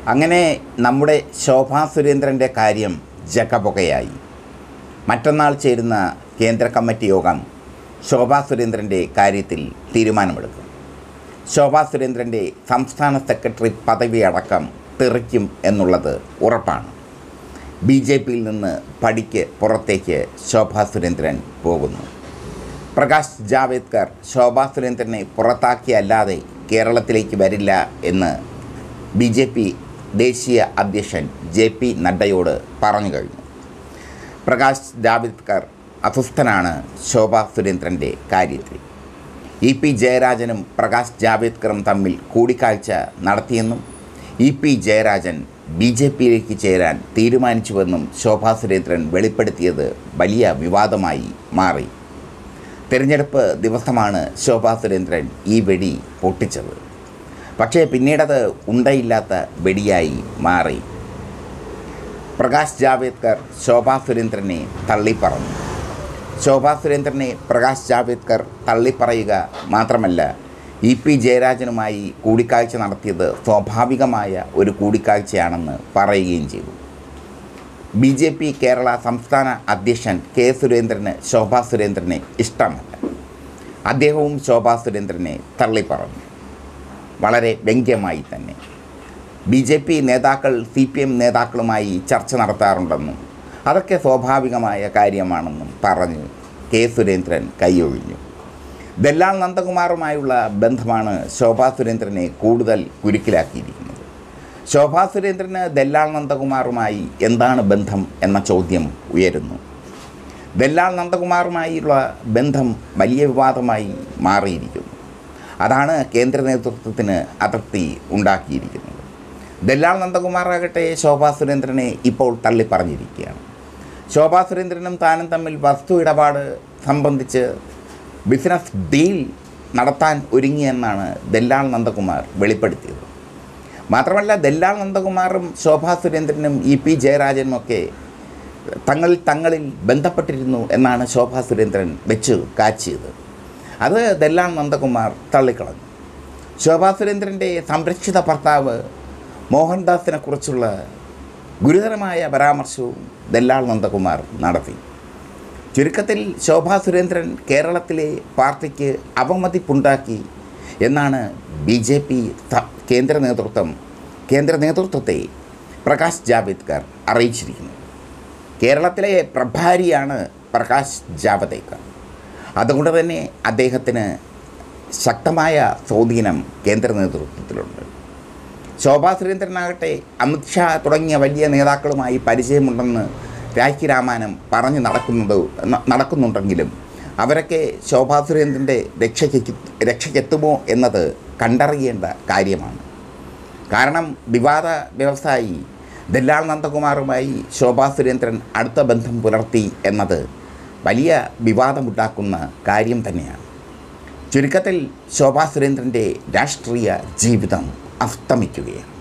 അങ്ങനെ നമ്മുടെ ശോഭാ സുരേന്ദ്രൻ്റെ കാര്യം ജഗപുകയായി മറ്റന്നാൾ ചേരുന്ന കേന്ദ്ര കമ്മിറ്റി യോഗം ശോഭാ സുരേന്ദ്രൻ്റെ കാര്യത്തിൽ തീരുമാനമെടുക്കും ശോഭാ സുരേന്ദ്രൻ്റെ സംസ്ഥാന സെക്രട്ടറി പദവി അടക്കം തെറിക്കും എന്നുള്ളത് ഉറപ്പാണ് ബി ജെ പിയിൽ നിന്ന് പടിക്ക് പുറത്തേക്ക് ശോഭാ സുരേന്ദ്രൻ പോകുന്നു പ്രകാശ് ജാവേദ്കർ ശോഭാ സുരേന്ദ്രനെ പുറത്താക്കിയല്ലാതെ കേരളത്തിലേക്ക് വരില്ല എന്ന് ബി ജെ പി ദേശീയ അധ്യക്ഷൻ ജെ പി നഡ്ഡയോട് പറഞ്ഞു കഴിഞ്ഞു പ്രകാശ് ജാവേദ്കർ അസ്വസ്ഥനാണ് ശോഭാ സുരേന്ദ്രൻ്റെ കാര്യത്തിൽ ഇ പി ജയരാജനും പ്രകാശ് ജാവേദ്കറും തമ്മിൽ കൂടിക്കാഴ്ച നടത്തിയെന്നും E P Jayarajan B J പിയിലേക്ക് ചേരാൻ തീരുമാനിച്ചുവെന്നും ശോഭാ സുരേന്ദ്രൻ വെളിപ്പെടുത്തിയത് വലിയ വിവാദമായി മാറി തിരഞ്ഞെടുപ്പ് ദിവസമാണ് ശോഭാ സുരേന്ദ്രൻ ഈ വെടി പൊട്ടിച്ചത് പക്ഷേ പിന്നീടത് ഉണ്ടയില്ലാത്ത വെടിയായി മാറി പ്രകാശ് ജാവേദ്കർ ശോഭാ സുരേന്ദ്രനെ തള്ളിപ്പറഞ്ഞു ശോഭാ സുരേന്ദ്രനെ പ്രകാശ് ജാവേദ്കർ തള്ളിപ്പറയുക മാത്രമല്ല ഇ പി ജയരാജനുമായി കൂടിക്കാഴ്ച നടത്തിയത് സ്വാഭാവികമായ ഒരു കൂടിക്കാഴ്ചയാണെന്ന് പറയുകയും ചെയ്തു ബി ജെ പി കേരള സംസ്ഥാന അധ്യക്ഷൻ കെ സുരേന്ദ്രന് ശോഭാ സുരേന്ദ്രനെ ഇഷ്ടമല്ല അദ്ദേഹവും ശോഭാ സുരേന്ദ്രനെ തള്ളിപ്പറഞ്ഞു വളരെ വ്യംഗ്യമായി തന്നെ ബി ജെ പി നേതാക്കൾ സി പി എം നേതാക്കളുമായി ചർച്ച നടത്താറുണ്ടെന്നും അതൊക്കെ സ്വാഭാവികമായ കാര്യമാണെന്നും പറഞ്ഞ് കെ സുരേന്ദ്രൻ കൈയൊഴിഞ്ഞു ദല്ലാൽ നന്ദകുമാറുമായുള്ള ബന്ധമാണ് ശോഭാ സുരേന്ദ്രനെ കൂടുതൽ കുരുക്കിലാക്കിയിരിക്കുന്നത് ശോഭാ സുരേന്ദ്രന് ദല്ലാൽ നന്ദകുമാറുമായി എന്താണ് ബന്ധം എന്ന ചോദ്യം ഉയരുന്നു ദല്ലാൽ നന്ദകുമാറുമായുള്ള ബന്ധം വലിയ വിവാദമായി മാറിയിരിക്കുന്നു അതാണ് കേന്ദ്ര നേതൃത്വത്തിന് അതൃപ്തി ഉണ്ടാക്കിയിരിക്കുന്നത് ദല്ലാൽ നന്ദകുമാറാകട്ടെ ശോഭാ സുരേന്ദ്രനെ ഇപ്പോൾ തള്ളിപ്പറഞ്ഞിരിക്കുകയാണ് ശോഭാ സുരേന്ദ്രനും താനും തമ്മിൽ വസ്തു ഇടപാട് സംബന്ധിച്ച് ബിസിനസ് ഡീൽ നടത്താൻ ഒരുങ്ങിയെന്നാണ് ദല്ലാൽ നന്ദകുമാർ വെളിപ്പെടുത്തിയത് മാത്രമല്ല ദല്ലാൽ നന്ദകുമാറും ശോഭാ സുരേന്ദ്രനും ഇ പി ജയരാജനും ഒക്കെ തങ്ങളിൽ തങ്ങളിൽ ബന്ധപ്പെട്ടിരുന്നു എന്നാണ് ശോഭാ സുരേന്ദ്രൻ വെച്ച് കാച്ചിയത് അത് ദല്ലാൽ നന്ദകുമാർ തള്ളിക്കളഞ്ഞു ശോഭാ സുരേന്ദ്രൻ്റെ സംരക്ഷിത ഭർത്താവ് മോഹൻദാസിനെക്കുറിച്ചുള്ള ഗുരുതരമായ പരാമർശവും ദല്ലാൽ നന്ദകുമാർ നടത്തി ചുരുക്കത്തിൽ ശോഭാ സുരേന്ദ്രൻ കേരളത്തിലെ പാർട്ടിക്ക് അപമതിപ്പുണ്ടാക്കി എന്നാണ് ബി ജെ പി കേന്ദ്ര നേതൃത്വം കേന്ദ്ര നേതൃത്വത്തെ പ്രകാശ് ജാവേദ്കർ അറിയിച്ചിരിക്കുന്നത് കേരളത്തിലെ പ്രഭാരിയാണ് പ്രകാശ് ജാവദേക്കർ അതുകൊണ്ട് തന്നെ അദ്ദേഹത്തിന് ശക്തമായ സ്വാധീനം കേന്ദ്ര നേതൃത്വത്തിലുണ്ട് ശോഭാ സുരേന്ദ്രനാകട്ടെ അമിത്ഷാ തുടങ്ങിയ വലിയ നേതാക്കളുമായി പരിചയമുണ്ടെന്ന് രാഖി രാമാനം പറഞ്ഞു നടക്കുന്നത് ന- നടക്കുന്നുണ്ടെങ്കിലും അവരൊക്കെ ശോഭാ സുരേന്ദ്രൻ്റെ രക്ഷയ്ക്ക് രക്ഷയ്ക്കെത്തുമോ എന്നത് കണ്ടറിയേണ്ട കാര്യമാണ് കാരണം വിവാദ വ്യവസായി ദല്ലാൽ നന്ദകുമാറുമായി ശോഭാ സുരേന്ദ്രൻ അടുത്ത ബന്ധം പുലർത്തി എന്നത് വലിയ വിവാദമുണ്ടാക്കുന്ന കാര്യം തന്നെയാണ് ചുരുക്കത്തിൽ ശോഭാ സുരേന്ദ്രൻ്റെ രാഷ്ട്രീയ ജീവിതം അസ്തമിക്കുകയാണ്